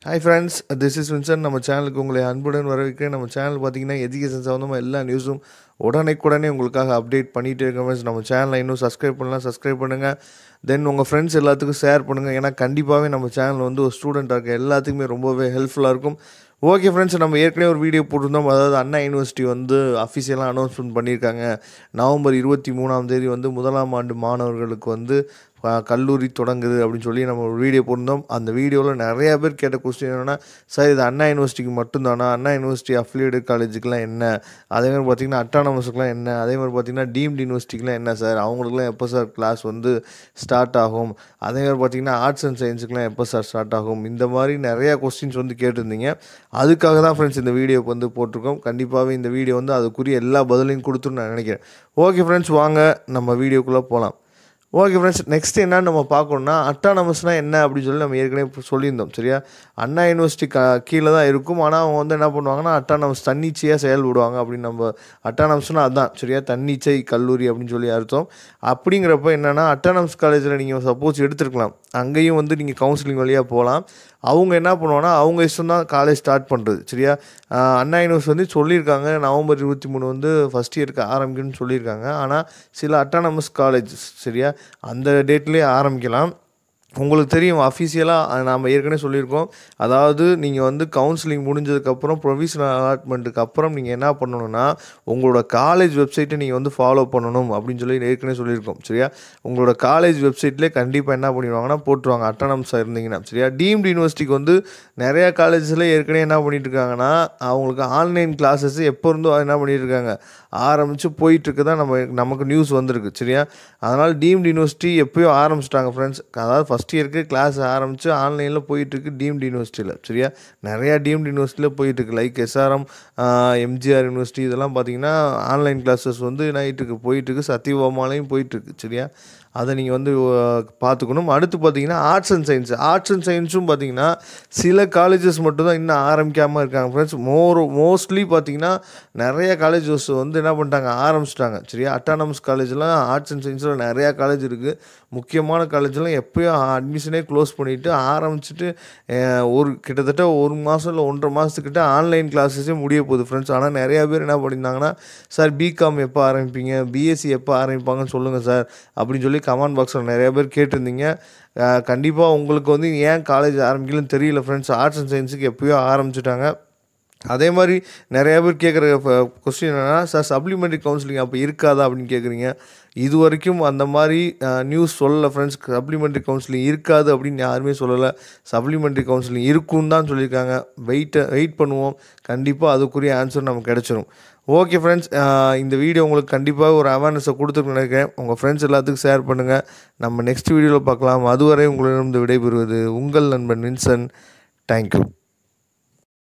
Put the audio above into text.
hi friends this is Vinson நம்ம சேனலுக்கு உங்களை அன்புடன் வரவேற்கிறேன் நம்ம சேனல் பார்த்தீங்கன்னா எஜுகேஷன் சம்மந்தமாக எல்லா நியூஸும் உடனே உங்களுக்காக அப்டேட் பண்ணிகிட்டே இருக்கோம் ஃப்ரெண்ட்ஸ் நம்ம சேனலை இன்னும் சப்ஸ்கிரைப் பண்ணலாம் சப்ஸ்கிரைப் பண்ணுங்கள் தென் உங்கள் ஃப்ரெண்ட்ஸ் எல்லாத்துக்கும் ஷேர் பண்ணுங்கள் ஏன்னா கண்டிப்பாகவே நம்ம சேனல் வந்து ஒரு ஸ்டூடெண்ட்டாக இருக்க எல்லாத்துக்குமே ரொம்பவே ஹெல்ப்ஃபுல்லாக இருக்கும் ஓகே ஃப்ரெண்ட்ஸ் நம்ம ஏற்கனவே ஒரு வீடியோ போட்டிருந்தோம் அதாவது அண்ணா யூனிவர்சிட்டி வந்து அஃபிஷியலாக அனௌன்ஸ்மெண்ட் பண்ணியிருக்காங்க நவம்பர் இருபத்தி மூணாம் தேதி வந்து முதலாம் ஆண்டு மாணவர்களுக்கு வந்து அஹ், கல்லூரி தொடங்குது அப்படின்னு சொல்லி நம்ம ஒரு வீடியோ போட்டிருந்தோம் அந்த வீடியோவில் நிறைய பேர் கேட்ட கொஸ்டின் என்னென்னா சார் இது அண்ணா யூனிவர்சிட்டிக்கு மட்டும்தானா அண்ணா யூனிவர்சிட்டி அஃபிலியேட் காலேஜுக்குலாம் என்ன அதே மாதிரி பார்த்தீங்கன்னா அட்டானமஸுக்குலாம் என்ன அதே மாதிரி பார்த்தீங்கன்னா டீம்டு யூனிவர்சிட்டிக்குலாம் என்ன சார் அவங்களுக்குலாம் எப்போ சார் கிளாஸ் வந்து ஸ்டார்ட் ஆகும் அதே மாதிரி பார்த்தீங்கன்னா ஆர்ட்ஸ் அண்ட் சயின்ஸுக்குலாம் எப்போ சார் ஸ்டார்ட் ஆகும் இந்த மாதிரி நிறையா கொஸ்டின்ஸ் வந்து கேட்டிருந்தீங்க அதுக்காக தான் ஃப்ரெண்ட்ஸ் இந்த வீடியோக்கு வந்து போட்டிருக்கோம் கண்டிப்பாகவே இந்த வீடியோ வந்து அதுக்குரிய எல்லா பதிலையும் கொடுத்துருன்னு நான் நினைக்கிறேன் ஓகே ஃப்ரெண்ட்ஸ் வாங்க நம்ம வீடியோக்குள்ளே போகலாம் ஓகே ஃப்ரெண்ட்ஸ் நெக்ஸ்ட் என்னன்னு நம்ம பார்க்கணும்னா அட்டானமஸ்னால் என்ன அப்படின்னு சொல்லி நம்ம ஏற்கனவே இப்போ சொல்லியிருந்தோம் சரியா அண்ணா யூனிவர்சிட்டி க கீழே தான் இருக்கும் ஆனால் அவங்க வந்து என்ன பண்ணுவாங்கன்னா அட்டானமஸ் தன்னிச்சையாக செயல்படுவாங்க அப்படின்னு நம்ம அட்டானமஸ்னால் அதான் சரியா தன்னிச்சை கல்லூரி அப்படின்னு சொல்லி அர்த்தம் அப்படிங்கிறப்ப என்னென்னா அட்டானமஸ் காலேஜில் நீங்கள் சப்போஸ் எடுத்துருக்கலாம் அங்கேயும் வந்து நீங்கள் கவுன்சிலிங் வழியாக போகலாம் அவங்க என்ன பண்ணுவாங்கன்னா அவங்க இஷ்டம் தான் காலேஜ் ஸ்டார்ட் பண்ணுறது சரியா ஆஹ் அண்ணா யூனிவர்சிட்டி வந்து சொல்லியிருக்காங்க நவம்பர் இருபத்தி மூணு வந்து ஃபஸ்ட் இயருக்கு ஆரம்பிக்கணும்னு சொல்லியிருக்காங்க ஆனால் சில அட்டானமஸ் காலேஜ் சரியா அந்த டேட்லேயே ஆரம்பிக்கலாம் உங்களுக்கு தெரியும் அஃபீஷியலாக நாம் ஏற்கனவே சொல்லியிருக்கோம் அதாவது நீங்கள் வந்து கவுன்சிலிங் முடிஞ்சதுக்கப்புறம் ப்ரொவிஷனல் அலாட்மெண்ட்டுக்கு அப்புறம் நீங்கள் என்ன பண்ணணும்னா உங்களோட காலேஜ் வெப்சைட்டை நீங்கள் வந்து ஃபாலோ பண்ணணும் அப்படின்னு சொல்லி ஏற்கனவே சொல்லியிருக்கோம் சரியா உங்களோட காலேஜ் வெப்சைட்லேயே கண்டிப்பாக என்ன பண்ணிடுவாங்கன்னா போட்டுருவாங்க அட்டானம்ஸாக இருந்தீங்கன்னா சரியா டீம்டு யூனிவர்சிட்டிக்கு வந்து நிறையா காலேஜஸில் ஏற்கனவே என்ன பண்ணிட்டு இருக்காங்கன்னா அவங்களுக்கு ஆன்லைன் கிளாஸஸ் எப்போ இருந்தோ என்ன பண்ணிட்டு இருக்காங்க ஆரம்பித்து போயிட்டுருக்கு தான் நம்ம நமக்கு நியூஸ் வந்திருக்கு சரியா அதனால் டீம்டு யூனிவர்சிட்டி எப்போயோ ஆரம்பிச்சிட்டாங்க ஃப்ரெண்ட்ஸ் அதாவது ஃபஸ்ட் இயருக்கு கிளாஸ் ஆரம்பித்து ஆன்லைனில் போயிட்டுருக்கு டீம்டு யூனிவர்சிட்டியில் சரியா நிறையா டீம்டு யூனிவர்சிட்டியில் போயிட்டுருக்கு லைக் எஸ்ஆர்எம் எம்ஜிஆர் யூனிவர்சிட்டி இதெல்லாம் பார்த்தீங்கன்னா ஆன்லைன் கிளாஸஸ் வந்து நைட்டுக்கு போயிட்டுருக்கு சத்தியபாமாலையும் போயிட்டுருக்கு சரியா அதை நீங்கள் வந்து அஹ், பார்த்துக்கணும் அடுத்து பார்த்தீங்கன்னா arts and science arts and சயின்ஸும் பார்த்தீங்கன்னா சில காலேஜஸ் மட்டும் தான் இன்னும் ஆரம்பிக்காமல் இருக்காங்க ஃப்ரெண்ட்ஸ் மோர் மோஸ்ட்லி பார்த்தீங்கன்னா நிறைய காலேஜஸ் வந்து என்ன பண்ணிட்டாங்க ஆரம்பிச்சிட்டாங்க சரியா அட்டானமஸ் காலேஜ்லாம் ஆர்ட்ஸ் அண்ட் சயின்ஸில் நிறையா காலேஜ் இருக்குது முக்கியமான காலேஜ்லாம் எப்போயும் அட்மிஷனே க்ளோஸ் பண்ணிவிட்டு ஆரம்பிச்சுட்டு அஹ், ஒரு கிட்டத்தட்ட ஒரு மாதம் இல்லை ஒன்றரை மாதத்துக்கிட்ட ஆன்லைன் கிளாஸஸே முடிய போகுது ஃப்ரெண்ட்ஸ் ஆனால் நிறையா பேர் என்ன பண்ணியிருந்தாங்கன்னா சார் பிகாம் எப்போ ஆரம்பிப்பீங்க பிஎஸ்சி எப்போ ஆரம்பிப்பாங்கன்னு சொல்லுங்கள் சார் அப்படின்னு சொல்லி கமெண்ட் பாக்ஸில் நிறைய பேர் கேட்டிருந்தீங்க கண்டிப்பாக உங்களுக்கு வந்து ஏன் காலேஜ் ஆரம்பிக்கலன்னு தெரியல ஃப்ரெண்ட்ஸ் ஆர்ட்ஸ் அண்ட் சயின்ஸுக்கு எப்போயோ ஆரம்பிச்சிட்டாங்க அதே மாதிரி நிறைய பேர் கேட்குற கொஸ்டின் என்னென்னா சார் சப்ளிமெண்ட்ரி கவுன்சிலிங் அப்போ இருக்காதா அப்படின்னு கேட்குறீங்க இது வரைக்கும் அந்த மாதிரி நியூஸ் சொல்லலை ஃப்ரெண்ட்ஸ் சப்ளிமெண்ட்ரி கவுன்சிலிங் இருக்காது அப்படின்னு யாருமே சொல்லலை சப்ளிமெண்ட்ரி கவுன்சிலிங் இருக்குன்னு தான் சொல்லியிருக்காங்க வெயிட்டை வெயிட் பண்ணுவோம் கண்டிப்பாக அதுக்குரிய ஆன்சர் நமக்கு கிடச்சிரும் ஓகே ஃப்ரெண்ட்ஸ் இந்த வீடியோ உங்களுக்கு கண்டிப்பாக ஒரு அவேர்னஸை கொடுத்துருக்கு நினைக்கிறேன் உங்கள் ஃப்ரெண்ட்ஸ் எல்லாத்துக்கும் ஷேர் பண்ணுங்கள் நம்ம நெக்ஸ்ட் வீடியோவில் பார்க்கலாம் அதுவரை உங்களிடம் விடைபெறுவது உங்கள் நண்பன் வின்சன் தேங்க்யூ